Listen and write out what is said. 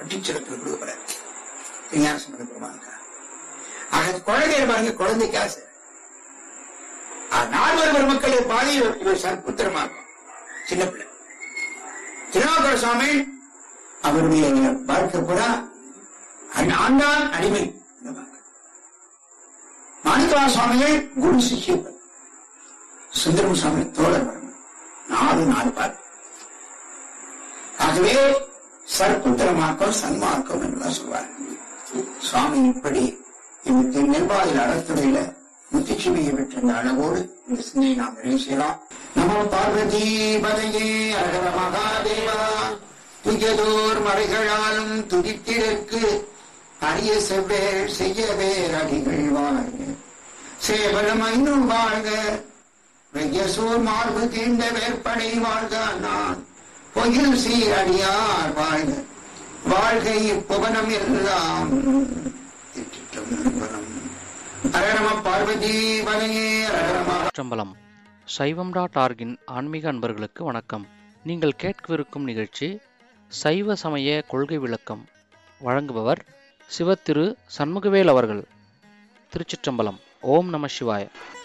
பட்டிச்சிறப்பு கொடுக்குறார் விஞ்ஞான சம்பந்த பெருமானுக்கா ஆக குழந்தைகள் பாருங்க குழந்தைக்கு ஆசை நால்வர் பெருமக்களை பாதி இவர் சற்புத்திரமாக்கும் சின்ன பிள்ளை திருநாவுக்கர சுவாமி அவருடைய வாழ்க்கை பூரா ஆண்டான் அடிமை மாணிக்கவா சுவாமிகள் குரு சிஷியப்பன் சுந்தரம் சுவாமி தோழர் வரணும் நாலு நாலு பாட்டு ஆகவே சற்புத்திரமாக்கம் சன்மார்க்கம் என்றுதான் சொல்வார் சுவாமி இப்படி இந்த நெல்வாயில் அறத்துறையில முத்திச்சுமையை பெற்ற அளவோடு இந்த சிந்தனை நாம் நிறைவு செய்யலாம் நமோ பார்வதி பதையே அழக மகாதேவா துயதோர் மறைகளாலும் துதித்திற்கு அரிய செவ்வேள் செய்ய வேறடிகள் வாழ்க சேவலம் ஐநூறு வாழ்க வெய்யசூர் மார்பு தீண்ட வேற்படை வாழ்க நான் பொயில் சீரடியார் வாழ்க வாழ்க இப்புவனம் எல்லாம் திருச்சிற்றம்பலம். அரரம பார்வதி வலையே அரரம சிற்றம்பலம் சைவம் டாட் ஆர்கின் ஆன்மீக அன்பர்களுக்கு வணக்கம் நீங்கள் கேட்கவிருக்கும் நிகழ்ச்சி சைவ சமய கொள்கை விளக்கம் வழங்குபவர் சிவத்திரு சண்முகவேல் அவர்கள் திருச்சிற்றம்பலம் ஓம் நம சிவாய